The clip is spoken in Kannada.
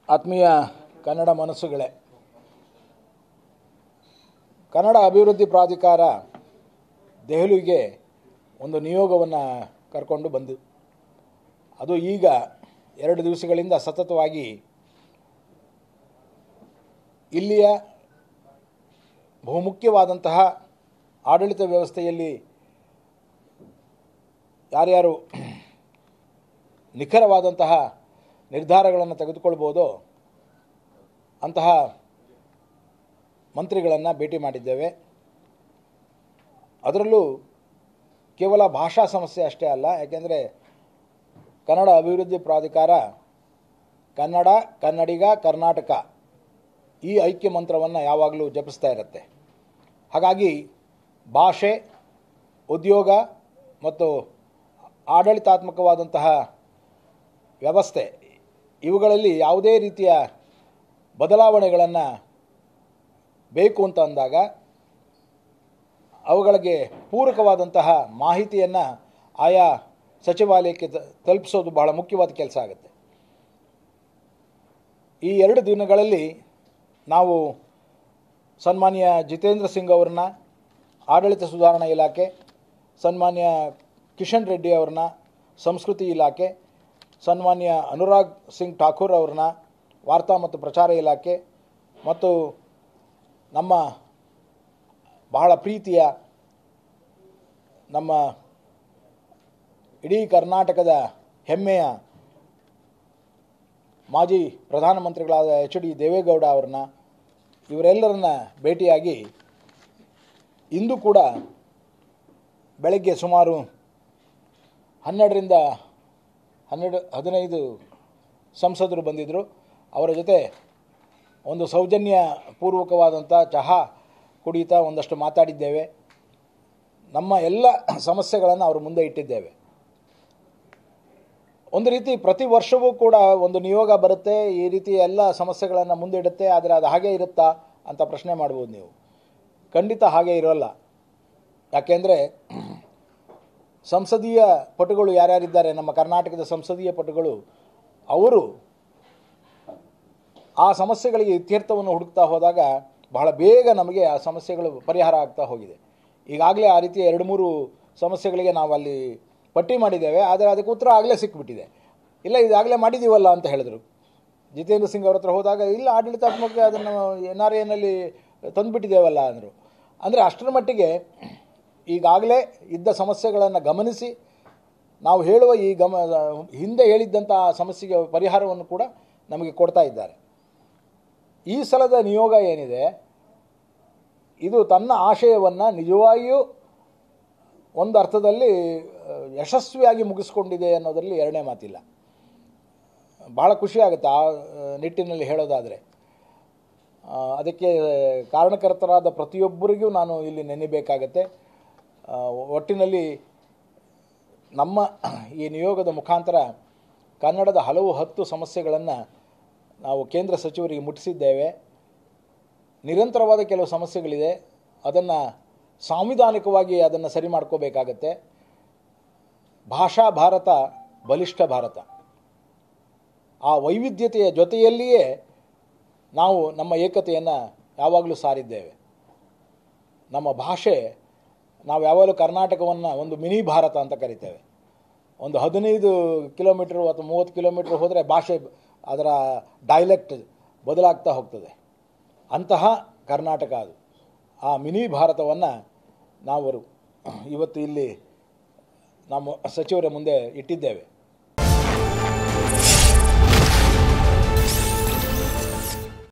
ಆತ್ಮೀಯ ಕನ್ನಡ ಮನಸ್ಸುಗಳೇ ಕನ್ನಡ ಅಭಿವೃದ್ಧಿ ಪ್ರಾಧಿಕಾರ ದೆಹಲಿಗೆ ಒಂದು ನಿಯೋಗವನ್ನು ಕರ್ಕೊಂಡು ಬಂದು ಅದು ಈಗ ಎರಡು ದಿವಸಗಳಿಂದ ಸತತವಾಗಿ ಇಲ್ಲಿಯ ಬಹುಮುಖ್ಯವಾದಂತಹ ಆಡಳಿತ ವ್ಯವಸ್ಥೆಯಲ್ಲಿ ಯಾರ್ಯಾರು ನಿಖರವಾದಂತಹ ನಿರ್ಧಾರಗಳನ್ನು ತೆಗೆದುಕೊಳ್ಬೋದೋ ಅಂತಹ ಮಂತ್ರಿಗಳನ್ನು ಭೇಟಿ ಮಾಡಿದ್ದೇವೆ ಅದರಲ್ಲೂ ಕೇವಲ ಭಾಷಾ ಸಮಸ್ಯೆ ಅಷ್ಟೇ ಅಲ್ಲ ಯಾಕೆಂದರೆ ಕನ್ನಡ ಅಭಿವೃದ್ಧಿ ಪ್ರಾಧಿಕಾರ ಕನ್ನಡ ಕನ್ನಡಿಗ ಕರ್ನಾಟಕ ಈ ಐಕ್ಯ ಮಂತ್ರವನ್ನು ಯಾವಾಗಲೂ ಜಪಿಸ್ತಾ ಇರುತ್ತೆ ಹಾಗಾಗಿ ಭಾಷೆ ಉದ್ಯೋಗ ಮತ್ತು ಆಡಳಿತಾತ್ಮಕವಾದಂತಹ ವ್ಯವಸ್ಥೆ ಇವುಗಳಲ್ಲಿ ಯಾವುದೇ ರೀತಿಯ ಬದಲಾವಣೆಗಳನ್ನು ಬೇಕು ಅಂತ ಅಂದಾಗ ಅವುಗಳಿಗೆ ಪೂರಕವಾದಂತಹ ಮಾಹಿತಿಯನ್ನು ಆಯಾ ಸಚಿವಾಲಯಕ್ಕೆ ತ- ತಲುಪಿಸೋದು ಬಹಳ ಮುಖ್ಯವಾದ ಕೆಲಸ ಆಗುತ್ತೆ ಈ ಎರಡು ದಿನಗಳಲ್ಲಿ ನಾವು ಸನ್ಮಾನ್ಯ ಜಿತೇಂದ್ರ ಸಿಂಗ್ ಅವ್ರನ್ನ ಆಡಳಿತ ಸುಧಾರಣಾ ಇಲಾಖೆ ಸನ್ಮಾನ್ಯ ಕಿಶನ್ ರೆಡ್ಡಿ ಅವ್ರನ್ನ ಸಂಸ್ಕೃತಿ ಇಲಾಖೆ ಸನ್ಮಾನ್ಯ ಅನುರಾಗ್ ಸಿಂಗ್ ಠಾಕೂರ್ ಅವ್ರನ್ನ ವಾರ್ತಾ ಮತ್ತು ಪ್ರಚಾರ ಇಲಾಖೆ ಮತ್ತು ನಮ್ಮ ಬಹಳ ಪ್ರೀತಿಯ ನಮ್ಮ ಇಡೀ ಕರ್ನಾಟಕದ ಹೆಮ್ಮೆಯ ಮಾಜಿ ಪ್ರಧಾನಮಂತ್ರಿಗಳಾದ ಎಚ್ ಡಿ ದೇವೇಗೌಡ ಅವ್ರನ್ನ ಇವರೆಲ್ಲರನ್ನ ಭೇಟಿಯಾಗಿ ಇಂದು ಕೂಡ ಬೆಳಗ್ಗೆ ಸುಮಾರು ಹನ್ನೆರಡರಿಂದ ಹನ್ನೆರಡು ಹದಿನೈದು ಸಂಸದರು ಬಂದಿದ್ದರು ಅವರ ಜೊತೆ ಒಂದು ಸೌಜನ್ಯ ಪೂರ್ವಕವಾದಂಥ ಚಹಾ ಕುಡಿಯುತ್ತಾ ಒಂದಷ್ಟು ಮಾತಾಡಿದ್ದೇವೆ ನಮ್ಮ ಎಲ್ಲ ಸಮಸ್ಯೆಗಳನ್ನು ಅವರ ಮುಂದೆ ಇಟ್ಟಿದ್ದೇವೆ ಒಂದು ರೀತಿ ಪ್ರತಿ ವರ್ಷವೂ ಕೂಡ ಒಂದು ನಿಯೋಗ ಬರುತ್ತೆ ಈ ರೀತಿ ಎಲ್ಲ ಸಮಸ್ಯೆಗಳನ್ನು ಮುಂದಿಡುತ್ತೆ ಆದರೆ ಅದು ಹಾಗೇ ಇರುತ್ತಾ ಅಂತ ಪ್ರಶ್ನೆ ಮಾಡ್ಬೋದು ನೀವು ಖಂಡಿತ ಹಾಗೆ ಇರೋಲ್ಲ ಯಾಕೆಂದರೆ ಸಂಸದೀಯ ಪಟುಗಳು ಯಾರ್ಯಾರಿದ್ದಾರೆ ನಮ್ಮ ಕರ್ನಾಟಕದ ಸಂಸದೀಯ ಪಟುಗಳು ಅವರು ಆ ಸಮಸ್ಯೆಗಳಿಗೆ ಇತ್ಯರ್ಥವನ್ನು ಹುಡುಕ್ತಾ ಹೋದಾಗ ಬಹಳ ಬೇಗ ನಮಗೆ ಆ ಸಮಸ್ಯೆಗಳು ಪರಿಹಾರ ಆಗ್ತಾ ಹೋಗಿದೆ ಈಗಾಗಲೇ ಆ ರೀತಿಯ ಎರಡು ಮೂರು ಸಮಸ್ಯೆಗಳಿಗೆ ನಾವು ಅಲ್ಲಿ ಪಟ್ಟಿ ಮಾಡಿದ್ದೇವೆ ಆದರೆ ಅದಕ್ಕೆ ಉತ್ತರ ಆಗಲೇ ಸಿಕ್ಬಿಟ್ಟಿದೆ ಇಲ್ಲ ಇದಾಗಲೇ ಮಾಡಿದ್ದೀವಲ್ಲ ಅಂತ ಹೇಳಿದ್ರು ಜಿತೇಂದ್ರ ಸಿಂಗ್ ಅವ್ರ ಹತ್ರ ಹೋದಾಗ ಇಲ್ಲ ಆಡಳಿತಾತ್ಮಕ ಅದನ್ನು ಎನ್ ಆರ್ ಎನಲ್ಲಿ ತಂದುಬಿಟ್ಟಿದ್ದೇವಲ್ಲ ಅಂದರು ಅಂದರೆ ಅಷ್ಟರ ಮಟ್ಟಿಗೆ ಈಗಾಗಲೇ ಇದ್ದ ಸಮಸ್ಯೆಗಳನ್ನು ಗಮನಿಸಿ ನಾವು ಹೇಳುವ ಈ ಗಮ ಹಿಂದೆ ಹೇಳಿದ್ದಂಥ ಸಮಸ್ಯೆಗೆ ಪರಿಹಾರವನ್ನು ಕೂಡ ನಮಗೆ ಕೊಡ್ತಾ ಇದ್ದಾರೆ ಈ ಸಲದ ನಿಯೋಗ ಏನಿದೆ ಇದು ತನ್ನ ಆಶಯವನ್ನು ನಿಜವಾಗಿಯೂ ಒಂದು ಅರ್ಥದಲ್ಲಿ ಆ, ಯಶಸ್ವಿಯಾಗಿ ಮುಗಿಸ್ಕೊಂಡಿದೆ ಅನ್ನೋದರಲ್ಲಿ ಎರಡನೇ ಮಾತಿಲ್ಲ ಭಾಳ ಖುಷಿ ಆಗುತ್ತೆ ಆ ಆ, ನಿಟ್ಟಿನಲ್ಲಿ ಹೇಳೋದಾದರೆ ಆ, ಅದಕ್ಕೆ ಕಾರಣಕರ್ತರಾದ ಪ್ರತಿಯೊಬ್ಬರಿಗೂ ನಾನು ಇಲ್ಲಿ ನೆನೆಬೇಕಾಗತ್ತೆ ಆ, ಒಟ್ಟಿನಲ್ಲಿ ನಮ್ಮ ಈ ನಿಯೋಗದ ಮುಖಾಂತರ ಕನ್ನಡದ ಹಲವು ಹತ್ತು ಸಮಸ್ಯೆಗಳನ್ನು ನಾವು ಕೇಂದ್ರ ಸಚಿವರಿಗೆ ಮುಟ್ಟಿಸಿದ್ದೇವೆ ನಿರಂತರವಾದ ಕೆಲವು ಸಮಸ್ಯೆಗಳಿದೆ ಅದನ್ನು ಸಾಂವಿಧಾನಿಕವಾಗಿ ಅದನ್ನು ಸರಿ ಮಾಡ್ಕೋಬೇಕಾಗತ್ತೆ ಭಾಷಾ ಭಾರತ ಬಲಿಷ್ಠ ಭಾರತ ಆ ವೈವಿಧ್ಯತೆಯ ಜೊತೆಯಲ್ಲಿಯೇ ನಾವು ನಮ್ಮ ಏಕತೆಯನ್ನು ಯಾವಾಗಲೂ ಸಾರಿದ್ದೇವೆ ನಮ್ಮ ಭಾಷೆ ನಾವು ಯಾವಾಗಲೂ ಕರ್ನಾಟಕವನ್ನು ಒಂದು ಮಿನಿ ಭಾರತ ಅಂತ ಕರಿತೇವೆ ಒಂದು ಹದಿನೈದು ಕಿಲೋಮೀಟ್ರ್ ಅಥವಾ ಮೂವತ್ತು ಕಿಲೋಮೀಟ್ರ್ ಹೋದರೆ ಭಾಷೆ ಅದರ ಡೈಲೆಕ್ಟ್ ಬದಲಾಗ್ತಾ ಹೋಗ್ತದೆ ಅಂತಹ ಕರ್ನಾಟಕ ಅದು ಆ ಮಿನಿ ಭಾರತವನ್ನು ನಾವು ಇವತ್ತು ಇಲ್ಲಿ ನಮ್ಮ ಸಚಿವರ ಮುಂದೆ ಇಟ್ಟಿದ್ದೇವೆ